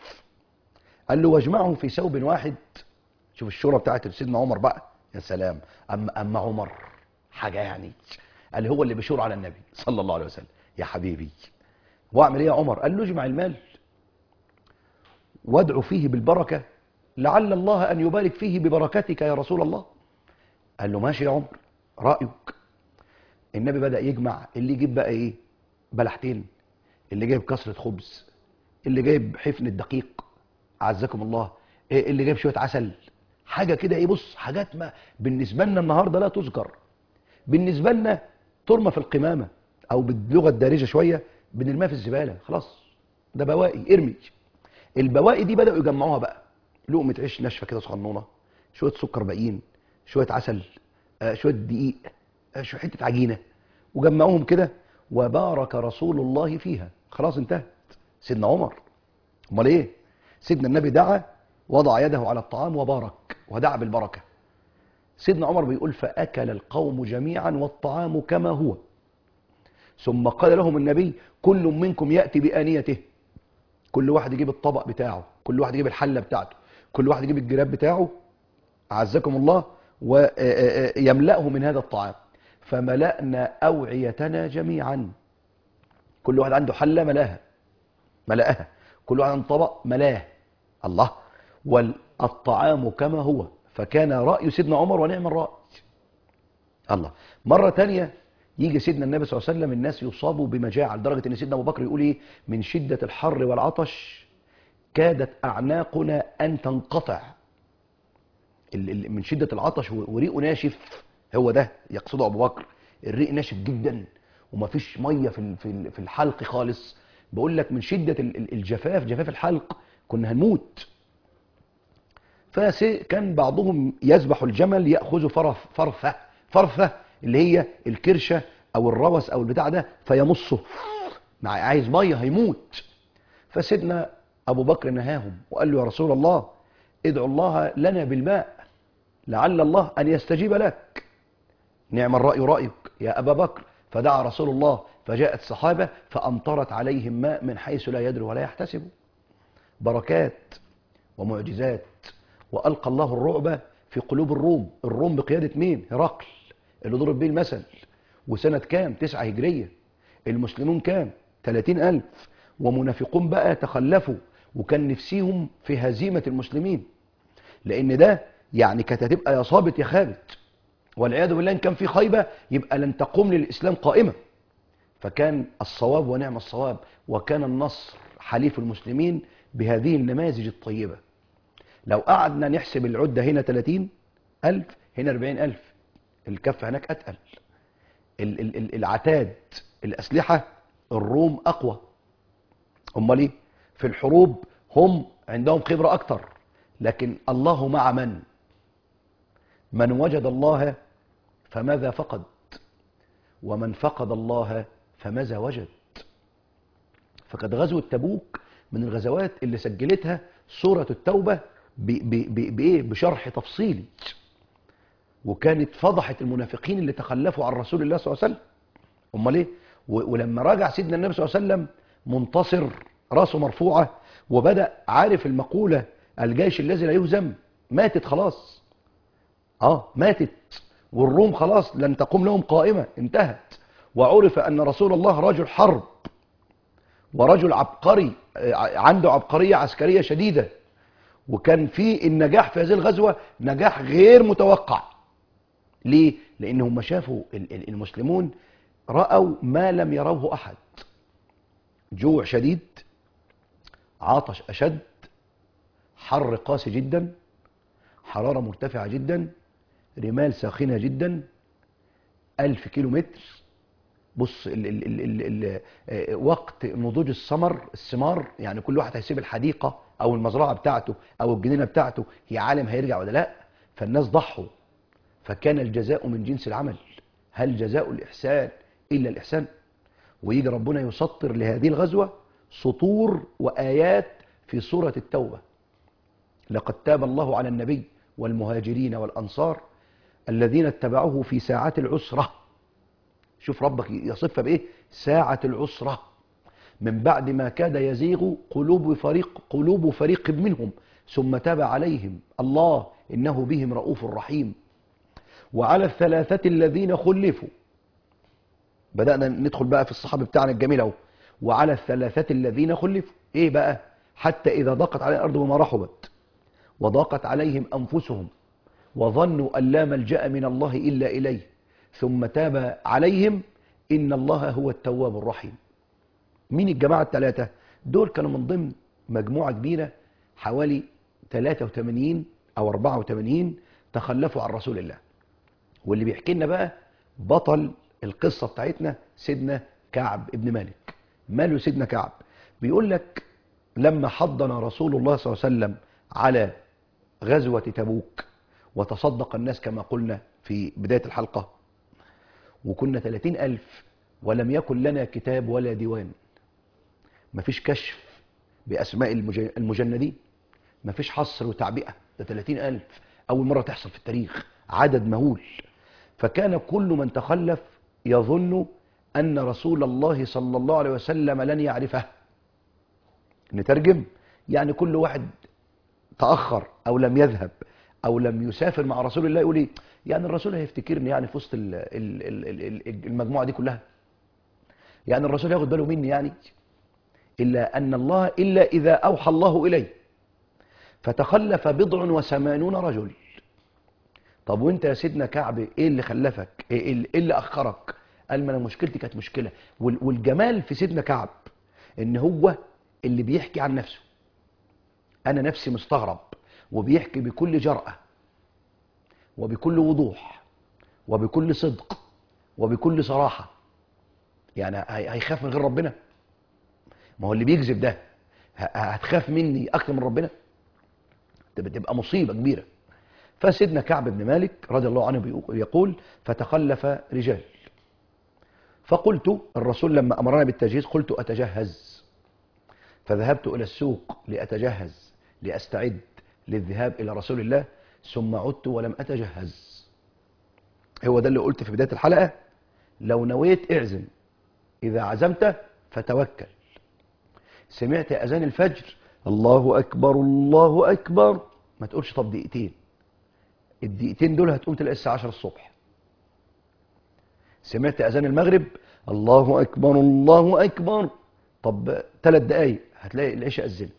قال له واجمعه في ثوب واحد شوف الشورى بتاعت سيدنا عمر بقى يا سلام اما اما عمر حاجه يعني قال هو اللي بيشور على النبي صلى الله عليه وسلم يا حبيبي واعمل ايه يا عمر قال له اجمع المال وادعو فيه بالبركه لعل الله ان يبارك فيه ببركتك يا رسول الله قال له ماشي يا عمر رايك النبي بدا يجمع اللي يجيب بقى ايه بلحتين اللي جايب كسره خبز اللي جايب حفن الدقيق عزكم الله إيه اللي جايب شويه عسل حاجه كده ايه بص حاجات ما بالنسبه لنا النهارده لا تذكر بالنسبه لنا ترمى في القمامه او باللغه الدارجه شويه بنرميها في الزباله خلاص ده بواقي ارمي البواقي دي بداوا يجمعوها بقى لقمه عيش ناشفه كده صغنونه شويه سكر باقيين شويه عسل آه، شويه دقيق آه، شويه حته عجينه وجمعوهم كده وبارك رسول الله فيها خلاص انتهت سيدنا عمر امال ايه سيدنا النبي دعا وضع يده على الطعام وبارك ودعا بالبركه سيدنا عمر بيقول فاكل القوم جميعا والطعام كما هو ثم قال لهم النبي كل منكم ياتي بانيته كل واحد يجيب الطبق بتاعه كل واحد يجيب الحله بتاعته كل واحد يجيب الجراب بتاعه اعزكم الله ويملأه من هذا الطعام فملأنا أوعيتنا جميعا كل واحد عنده حلة ملاها ملأها كل واحد عنده طبق ملاه الله والطعام كما هو فكان رأي سيدنا عمر ونعم الرأي الله مرة تانية يجي سيدنا النبي صلى الله عليه وسلم الناس يصابوا بمجاعة لدرجة ان سيدنا ابو بكر يقول ايه من شدة الحر والعطش كادت اعناقنا ان تنقطع ال- ال- من شدة العطش و- وريقه ناشف هو ده يقصده ابو بكر الريق ناشف جدا ومفيش ميه في ال- في ال- في الحلق خالص بقول لك من شدة ال- ال- الجفاف جفاف الحلق كنا هنموت فكان بعضهم يذبح الجمل ياخذ فرف فرفه فرفه اللي هي الكرشه او الروس او البتاع ده فيمصه مع عايز ميه هيموت فسيدنا ابو بكر نهاهم وقال له يا رسول الله ادعو الله لنا بالماء لعل الله ان يستجيب لك نعم الراي رايك يا ابا بكر فدعا رسول الله فجاءت الصحابه فامطرت عليهم ماء من حيث لا يدري ولا يحتسب بركات ومعجزات والقى الله الرعب في قلوب الروم الروم بقياده مين هرقل اللي ضرب بيه المثل وسنه كام تسعة هجريه المسلمون كام 30 ألف ومنافقون بقى تخلفوا وكان نفسيهم في هزيمة المسلمين لأن ده يعني كانت هتبقى يا صابت يا خابت والعياذ بالله إن كان في خيبة يبقى لن تقوم للإسلام قائمة فكان الصواب ونعم الصواب وكان النصر حليف المسلمين بهذه النماذج الطيبة لو قعدنا نحسب العدة هنا 30 ألف هنا 40 ألف الكفة هناك أتقل ال- ال- ال- العتاد الأسلحة الروم أقوى أمال إيه؟ في الحروب هم عندهم خبرة أكتر لكن الله مع من من وجد الله فماذا فقد ومن فقد الله فماذا وجد فقد غزوة تبوك من الغزوات اللي سجلتها سورة التوبة ب- ب- ب- بإيه؟ بشرح تفصيلي وكانت فضحت المنافقين اللي تخلفوا عن رسول الله صلى الله عليه وسلم امال ايه و- ولما راجع سيدنا النبي صلى الله عليه وسلم منتصر راسه مرفوعه وبدا عارف المقوله الجيش الذي لا يهزم ماتت خلاص اه ماتت والروم خلاص لن تقوم لهم قائمه انتهت وعرف ان رسول الله رجل حرب ورجل عبقري آه، عنده عبقريه عسكريه شديده وكان في النجاح في هذه الغزوه نجاح غير متوقع ليه؟ لأن هم شافوا ال- ال- المسلمون رأوا ما لم يروه أحد جوع شديد عطش أشد حر قاسي جدا حرارة مرتفعة جدا رمال ساخنة جدا ألف كيلو متر بص ال ال ال ال ال آه، وقت نضوج الثمر الثمار يعني كل واحد هيسيب الحديقة أو المزرعة بتاعته أو الجنينة بتاعته هي عالم هيرجع ولا لا فالناس ضحوا فكان الجزاء من جنس العمل هل جزاء الإحسان إلا الإحسان ويجي ربنا يسطر لهذه الغزوة سطور وآيات في سورة التوبة لقد تاب الله على النبي والمهاجرين والأنصار الذين اتبعوه في ساعة العسرة شوف ربك يصفها بإيه ساعة العسرة من بعد ما كاد يزيغ قلوب فريق قلوب فريق منهم ثم تاب عليهم الله إنه بهم رؤوف رحيم وعلى الثلاثة الذين خلفوا بدأنا ندخل بقى في الصحابة بتاعنا الجميل اهو وعلى الثلاثة الذين خلفوا ايه بقى حتى إذا ضاقت عليهم الأرض بما رحبت وضاقت عليهم أنفسهم وظنوا أن لا ملجأ من الله إلا إليه ثم تاب عليهم إن الله هو التواب الرحيم مين الجماعة الثلاثة دول كانوا من ضمن مجموعة كبيرة حوالي 83 أو 84 تخلفوا عن رسول الله واللي بيحكي لنا بقى بطل القصة بتاعتنا سيدنا كعب ابن مالك ماله سيدنا كعب بيقول لك لما حضنا رسول الله صلى الله عليه وسلم على غزوة تبوك وتصدق الناس كما قلنا في بداية الحلقة وكنا 30 ألف ولم يكن لنا كتاب ولا ديوان مفيش كشف بأسماء المج- المجندين مفيش حصر وتعبئة ده 30 ألف أول مرة تحصل في التاريخ عدد مهول فكان كل من تخلف يظن أن رسول الله صلى الله عليه وسلم لن يعرفه نترجم يعني كل واحد تأخر أو لم يذهب أو لم يسافر مع رسول الله يقول إيه يعني الرسول هيفتكرني يعني في وسط ال- ال- ال- ال- المجموعة دي كلها يعني الرسول ياخد باله مني يعني إلا أن الله إلا إذا أوحى الله إليه فتخلف بضع وثمانون رجل طب وانت يا سيدنا كعب ايه اللي خلفك ايه اللي, إيه اللي اخرك قال ما انا مشكلتي كانت مشكله وال- والجمال في سيدنا كعب ان هو اللي بيحكي عن نفسه انا نفسي مستغرب وبيحكي بكل جرأة وبكل وضوح وبكل صدق وبكل صراحة يعني هي- هيخاف من غير ربنا ما هو اللي بيكذب ده ه- هتخاف مني اكتر من ربنا تبقى تبقى مصيبة كبيرة فسيدنا كعب بن مالك رضي الله عنه بيقو- يقول فتخلف رجال فقلت الرسول لما أمرنا بالتجهيز قلت أتجهز فذهبت إلى السوق لأتجهز لأستعد للذهاب إلى رسول الله ثم عدت ولم أتجهز هو ده اللي قلت في بداية الحلقة لو نويت اعزم إذا عزمت فتوكل سمعت أذان الفجر الله أكبر الله أكبر ما تقولش طب دقيقتين الدقيقتين دول هتقوم تلاقي الساعة 10 الصبح سمعت أذان المغرب الله أكبر الله أكبر طب ثلاث دقايق هتلاقي العشاء أذنت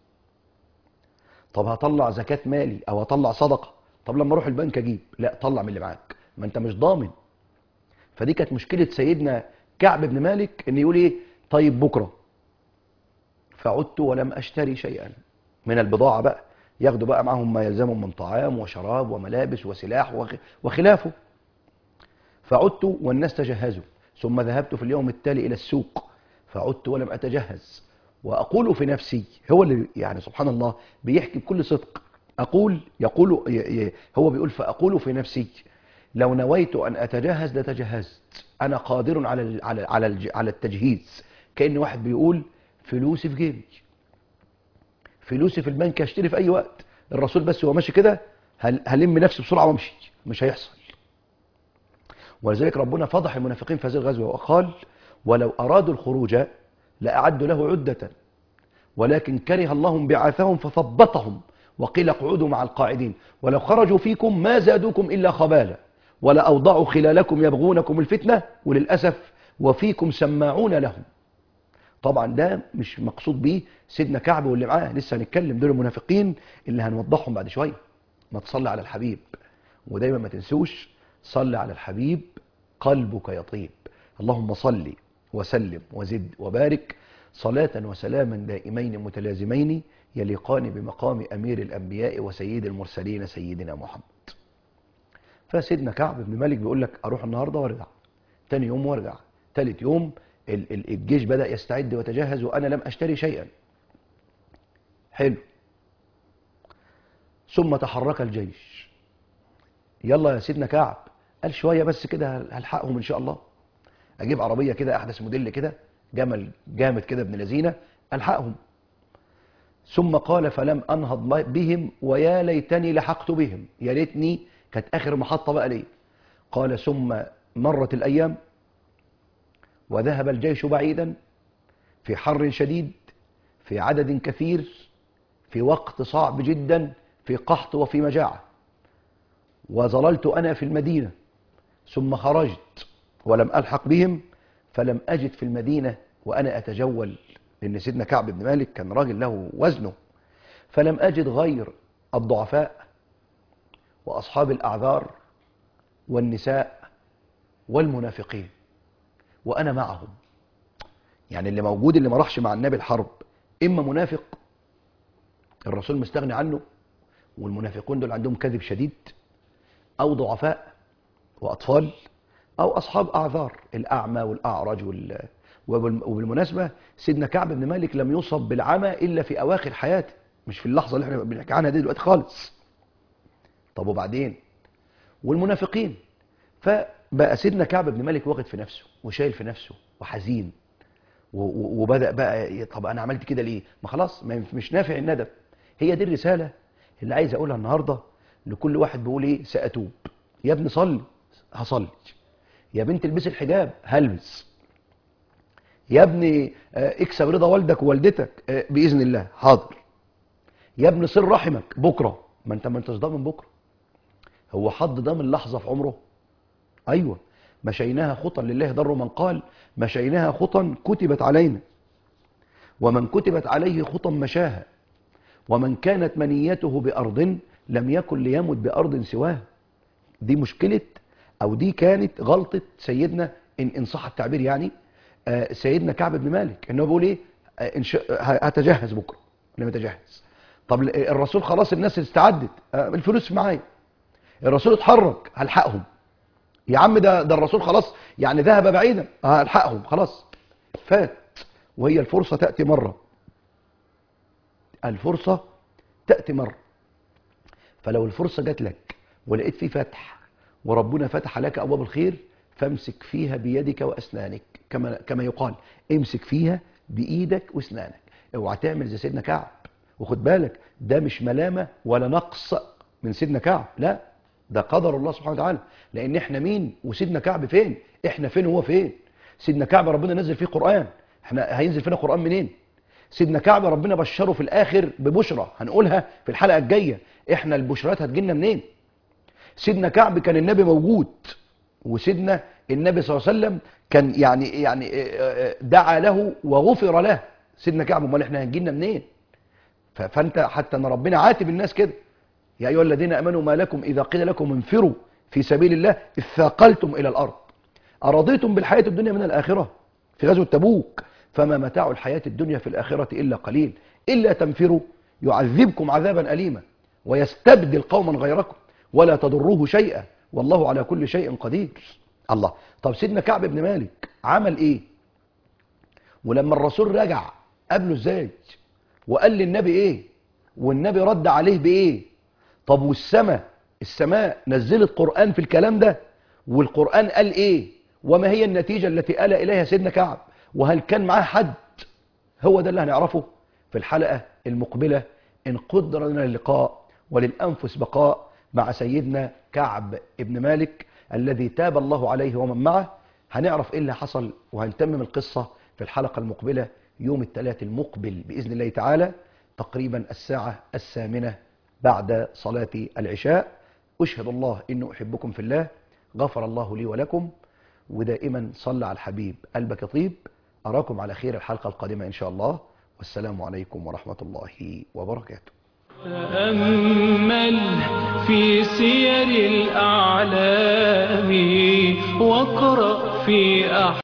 طب هطلع زكاة مالي أو هطلع صدقة طب لما أروح البنك أجيب لا طلع من اللي معاك ما أنت مش ضامن فدي كانت مشكلة سيدنا كعب بن مالك إن يقول إيه طيب بكرة فعدت ولم أشتري شيئا من البضاعة بقى ياخدوا بقى معهم ما يلزمهم من طعام وشراب وملابس وسلاح وخ- وخلافه فعدت والناس تجهزوا ثم ذهبت في اليوم التالي إلى السوق فعدت ولم أتجهز وأقول في نفسي هو اللي يعني سبحان الله بيحكي بكل صدق أقول يقول ي- ي- هو بيقول فأقول في نفسي لو نويت أن أتجهز لتجهزت أنا قادر على ال- على على الج- على التجهيز كأن واحد بيقول فلوسي في جيبي فلوسي في البنك اشتري في أي وقت الرسول بس هو ماشي كده هل- هلم نفسي بسرعة وامشي مش هيحصل ولذلك ربنا فضح المنافقين في هذه الغزوة وقال ولو أرادوا الخروج لأعدوا له عدة ولكن كره الله بعثهم فثبطهم وقيل اقعدوا مع القاعدين ولو خرجوا فيكم ما زادوكم إلا خبالا ولا أوضعوا خلالكم يبغونكم الفتنة وللأسف وفيكم سماعون لهم طبعا ده مش مقصود بيه سيدنا كعب واللي معاه لسه هنتكلم دول المنافقين اللي هنوضحهم بعد شوية ما تصلي على الحبيب ودايما ما تنسوش صل على الحبيب قلبك يطيب اللهم صل وسلم وزد وبارك صلاة وسلاما دائمين متلازمين يليقان بمقام أمير الأنبياء وسيد المرسلين سيدنا محمد فسيدنا كعب بن مالك بيقول لك أروح النهاردة وارجع تاني يوم وارجع تالت يوم ال- ال- الجيش بدأ يستعد ويتجهز وأنا لم أشتري شيئا حلو ثم تحرك الجيش يلا يا سيدنا كعب قال شوية بس كده هلحقهم إن شاء الله أجيب عربية كده أحدث موديل كده جمل جامد كده ابن لذينة ألحقهم ثم قال فلم أنهض بهم ويا ليتني لحقت بهم يا ريتني كانت آخر محطة بقى ليه قال ثم مرت الأيام وذهب الجيش بعيدا في حر شديد في عدد كثير في وقت صعب جدا في قحط وفي مجاعة وظللت أنا في المدينة ثم خرجت ولم ألحق بهم فلم أجد في المدينة وأنا أتجول لأن سيدنا كعب بن مالك كان راجل له وزنه فلم أجد غير الضعفاء وأصحاب الأعذار والنساء والمنافقين وأنا معهم يعني اللي موجود اللي ما راحش مع النبي الحرب إما منافق الرسول مستغني عنه والمنافقون دول عندهم كذب شديد أو ضعفاء وأطفال أو أصحاب أعذار الأعمى والأعرج وال... وبال- وبالمناسبة سيدنا كعب بن مالك لم يصب بالعمى إلا في أواخر حياته مش في اللحظة اللي احنا بنحكي عنها دي دلوقتي خالص طب وبعدين والمنافقين فبقى سيدنا كعب بن مالك واخد في نفسه وشايل في نفسه وحزين و- و- وبدأ بقى ي- طب أنا عملت كده ليه ما خلاص ما ينف- مش نافع الندم هي دي الرسالة اللي عايز أقولها النهاردة لكل واحد بيقول إيه سأتوب يا ابني صلي هصلي يا بنت البسي الحجاب هلبس يا ابني آه، اكسب رضا والدك ووالدتك آه، بإذن الله حاضر يا ابني صل رحمك بكرة ما انت ما انتش ضامن بكرة هو حد ضامن لحظة في عمره أيوة مشيناها خطا لله ضر من قال مشيناها خطا كتبت علينا ومن كتبت عليه خطا مشاها ومن كانت منيته بأرض لم يكن ليمت بأرض سواها دي مشكلة أو دي كانت غلطة سيدنا إن, إن صح التعبير يعني آه، سيدنا كعب بن مالك إنه بيقول إيه آه، إن شاء هتجهز بكرة لم يتجهز طب الرسول خلاص الناس استعدت آه، الفلوس معايا الرسول اتحرك هلحقهم يا عم ده ده الرسول خلاص يعني ذهب بعيدا آه، هلحقهم خلاص فات وهي الفرصة تأتي مرة الفرصة تأتي مرة فلو الفرصة جات لك ولقيت في فتح وربنا فتح لك أبواب الخير فامسك فيها بيدك وأسنانك كما كما يقال امسك فيها بإيدك وأسنانك اوعى تعمل زي سيدنا كعب وخد بالك ده مش ملامة ولا نقص من سيدنا كعب لا ده قدر الله سبحانه وتعالى لأن احنا مين وسيدنا كعب فين احنا فين وهو فين سيدنا كعب ربنا نزل فيه قرآن احنا هينزل فينا قرآن منين سيدنا كعب ربنا بشره في الآخر ببشرة هنقولها في الحلقة الجاية احنا البشرات هتجيلنا منين سيدنا كعب كان النبي موجود وسيدنا النبي صلى الله عليه وسلم كان يعني يعني دعا له وغفر له سيدنا كعب امال احنا هنجيلنا منين ف- فانت حتى ان ربنا عاتب الناس كده يا ايها الذين امنوا ما لكم اذا قيل لكم انفروا في سبيل الله اذ ثاقلتم الى الارض ارضيتم بالحياه الدنيا من الاخره في غزوه تبوك فما متاع الحياه الدنيا في الاخره الا قليل الا تنفروا يعذبكم عذابا أليما ويستبدل قوما غيركم ولا تضروه شيئا والله على كل شيء قدير الله طب سيدنا كعب بن مالك عمل ايه ولما الرسول رجع قابله ازاي وقال للنبي ايه والنبي رد عليه بايه طب والسماء السماء نزلت قرآن في الكلام ده والقرآن قال ايه وما هي النتيجة التي آل إليها سيدنا كعب وهل كان معاه حد هو ده اللي هنعرفه في الحلقة المقبلة إن قدر لنا اللقاء وللأنفس بقاء مع سيدنا كعب ابن مالك الذي تاب الله عليه ومن معه هنعرف إيه اللي حصل وهنتمم القصة في الحلقة المقبلة يوم الثلاث المقبل بإذن الله تعالى تقريبا الساعة الثامنة بعد صلاة العشاء أشهد الله إنه أحبكم في الله غفر الله لي ولكم ودائما صلى على الحبيب قلبك طيب أراكم على خير الحلقة القادمة إن شاء الله والسلام عليكم ورحمة الله وبركاته تأمل في سير الأعلام واقرأ في أحلام